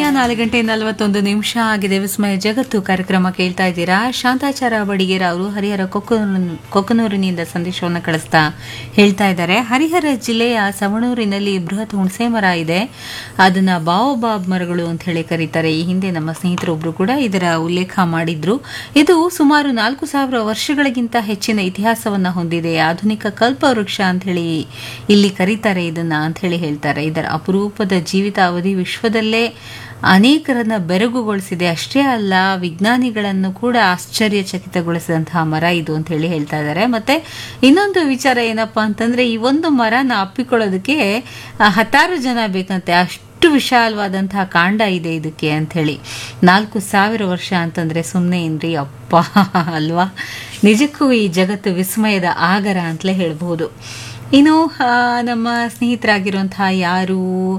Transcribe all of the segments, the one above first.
ಸಮಯ ನಾಲ್ಕು ಗಂಟೆ ನಲವತ್ತೊಂದು ನಿಮಿಷ ಆಗಿದೆ ವಿಸ್ಮಯ ಜಗತ್ತು ಕಾರ್ಯಕ್ರಮ ಕೇಳ್ತಾ ಇದ್ದೀರಾ ಶಾಂತಾಚಾರ ಬಡಿಗೇರ ಅವರು ಹರಿಹರ ಕೊಕ್ಕನೂರು ಕೊಕ್ಕನೂರಿನಿಂದ ಸಂದೇಶವನ್ನು ಕಳಿಸ್ತಾ ಹೇಳ್ತಾ ಇದ್ದಾರೆ ಹರಿಹರ ಜಿಲ್ಲೆಯ ಸವಣೂರಿನಲ್ಲಿ ಬೃಹತ್ ಹುಣಸೆ ಮರ ಇದೆ ಅದನ್ನ ಬಾओबाब ಮರಗಳು ಅಂತ ಹೇಳಿ ಕರೀತಾರೆ ಈ ಹಿಂದೆ ನಮ್ಮ ಸ್ನೇಹಿತರೊಬ್ರು ಕೂಡ ಇದರ ಉಲ್ಲೇಖ ಮಾಡಿದ್ರು ಇದು ಸುಮಾರು ನಾಲ್ಕು ಸಾವಿರ ವರ್ಷಗಳಿಗಿಂತ ಹೆಚ್ಚಿನ ಇತಿಹಾಸವನ್ನ ಹೊಂದಿದೆ ಆಧುನಿಕ ಕಲ್ಪವೃಕ್ಷ ಅಂತ ಹೇಳಿ ಇಲ್ಲಿ ಕರೀತಾರೆ ಇದನ್ನ ಅಂತ ಹೇಳಿ ಹೇಳ್ತಾರೆ ಇದರ ಅಪರೂಪದ ಜೀವಿತಾವಧಿ ವಿಶ್ವದಲ್ಲೇ ಅನೇಕರನ್ನ ಬೆರಗುಗೊಳಿಸಿದೆ ಅಷ್ಟೇ ಅಲ್ಲ ವಿಜ್ಞಾನಿಗಳನ್ನು ಕೂಡ ಆಶ್ಚರ್ಯಚಕಿತಗೊಳಿಸಿದಂತಹ ಮರ ಇದು ಅಂತ ಹೇಳಿ ಹೇಳ್ತಾ ಇದ್ದಾರೆ ಮತ್ತೆ ಇನ್ನೊಂದು ವಿಚಾರ ಏನಪ್ಪಾ ಅಂತಂದ್ರೆ ಈ ಒಂದು ಮರನ ಅಪ್ಪಿಕೊಳ್ಳೋದಕ್ಕೆ ಆ, ಹತ್ತಾರು ಜನ ಬೇಕಂತೆ ಅಷ್ಟು ವಿಶಾಲವಾದಂತಹ ಕಾಂಡ ಇದೆ ಇದಕ್ಕೆ ಅಂತ ಹೇಳಿ ನಾಲ್ಕು ಸಾವಿರ ವರ್ಷ ಅಂತಂದ್ರೆ ಸುಮ್ಮನೆ ಏನ್ರಿ ಅಪ್ಪ ಅಲ್ವಾ ನಿಜಕ್ಕೂ ಈ ಜಗತ್ತು ವಿಸ್ಮಯದ ಆಗರ ಅಂತಲೇ ಹೇಳ್ಬಹುದು ಇನ್ನು ಆ, ನಮ್ಮ ಸ್ನೇಹಿತರಾಗಿರುವಂತಹ ಯಾರು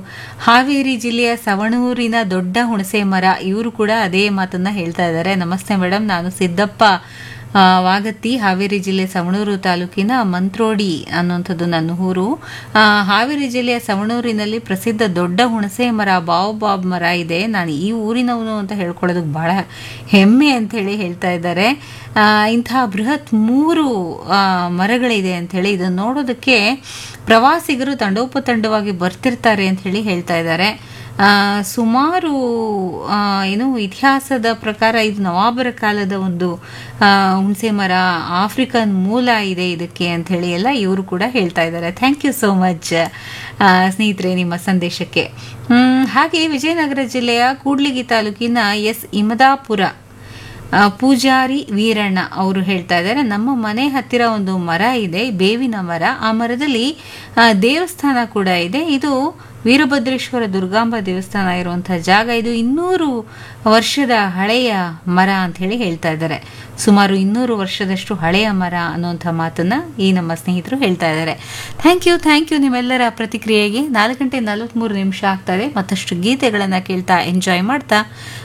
ಹಾವೇರಿ ಜಿಲ್ಲೆಯ ಸವಣೂರಿನ ದೊಡ್ಡ ಹುಣಸೆ ಮರ ಇವರು ಕೂಡ ಅದೇ ಮಾತನ್ನ ಹೇಳ್ತಾ ಇದ್ದಾರೆ ನಮಸ್ತೆ ಮೇಡಮ್ ನಾನು ಸಿದ್ದಪ್ಪ ಆ, ವಾಗತ್ತಿ ಹಾವೇರಿ ಜಿಲ್ಲೆ ಸವಣೂರು ತಾಲೂಕಿನ ಮಂತ್ರೋಡಿ ಅನ್ನುವಂಥದ್ದು ನನ್ನ ಊರು ಆ, ಹಾವೇರಿ ಜಿಲ್ಲೆಯ ಸವಣೂರಿನಲ್ಲಿ ಪ್ರಸಿದ್ಧ ದೊಡ್ಡ ಹುಣಸೆ ಮರ ಬಾओबाब ಮರ ಇದೆ ನಾನು ಈ ಊರಿನವನು ಅಂತ ಹೇಳ್ಕೊಳ್ಳೋದಕ್ಕೆ ಬಹಳ ಹೆಮ್ಮೆ ಅಂತ ಹೇಳಿ ಹೇಳ್ತಾ ಇದ್ದಾರೆ ಆ, ಇಂತಹ ಬೃಹತ್ ಮೂರು ಆ, ಮರಗಳಿದೆ ಅಂತ ಹೇಳಿ ಇದನ್ನು ನೋಡೋದಕ್ಕೆ ಪ್ರವಾಸಿಗರು ತಂಡೋಪತಂಡವಾಗಿ ಬರ್ತಿರ್ತಾರೆ ಅಂತ ಹೇಳಿ ಹೇಳ್ತಾ ಇದ್ದಾರೆ ಆ, ಸುಮಾರು ಆ, ಏನು ಇತಿಹಾಸದ ಪ್ರಕಾರ ಇದು ನವಾಬರ ಕಾಲದ ಒಂದು ಆ, ಹುಣಸೆ ಮರ ಆಫ್ರಿಕನ್ ಮೂಲ ಇದೆ ಇದಕ್ಕೆ ಅಂತ ಹೇಳಿ ಎಲ್ಲ ಇವರು ಕೂಡ ಹೇಳ್ತಾ ಇದ್ದಾರೆ ಥ್ಯಾಂಕ್ ಯು ಸೋ ಮಚ್ ಸ್ನೇಹಿತರೆ ನಿಮ್ಮ ಸಂದೇಶಕ್ಕೆ ಹ್ಮ್, ಹಾಗೆ ವಿಜಯನಗರ ಜಿಲ್ಲೆಯ ಕೂಡ್ಲಿಗಿ ತಾಲೂಕಿನ ಎಸ್ ಇಮದಾಪುರ ಆ, ಪೂಜಾರಿ ವೀರಣ್ಣ ಅವರು ಹೇಳ್ತಾ ಇದ್ದಾರೆ ನಮ್ಮ ಮನೆ ಹತ್ತಿರ ಒಂದು ಮರ ಇದೆ ಬೇವಿನ ಮರ ಆ ಮರದಲ್ಲಿ ಆ, ದೇವಸ್ಥಾನ ಕೂಡ ಇದೆ ಇದು ವೀರಭದ್ರೇಶ್ವರ ದುರ್ಗಾಂಬ ದೇವಸ್ಥಾನ ಇರುವಂತಹ ಜಾಗ ಇದು ಇನ್ನೂರು ವರ್ಷದ ಹಳೆಯ ಮರ ಅಂತ ಹೇಳಿ ಹೇಳ್ತಾ ಇದ್ದಾರೆ ಸುಮಾರು ಇನ್ನೂರು ವರ್ಷದಷ್ಟು ಹಳೆಯ ಮರ ಅನ್ನುವಂಥ ಮಾತನ್ನ ಈ ನಮ್ಮ ಸ್ನೇಹಿತರು ಹೇಳ್ತಾ ಇದ್ದಾರೆ ಥ್ಯಾಂಕ್ ಯು ಥ್ಯಾಂಕ್ ಯು ನಿಮ್ಮೆಲ್ಲರ ಪ್ರತಿಕ್ರಿಯೆಗೆ ನಾಲ್ಕು ಗಂಟೆ ನಲವತ್ಮೂರು ನಿಮಿಷ ಆಗ್ತದೆ ಮತ್ತಷ್ಟು ಗೀತೆಗಳನ್ನು ಕೇಳ್ತಾ ಎಂಜಾಯ್ ಮಾಡ್ತಾ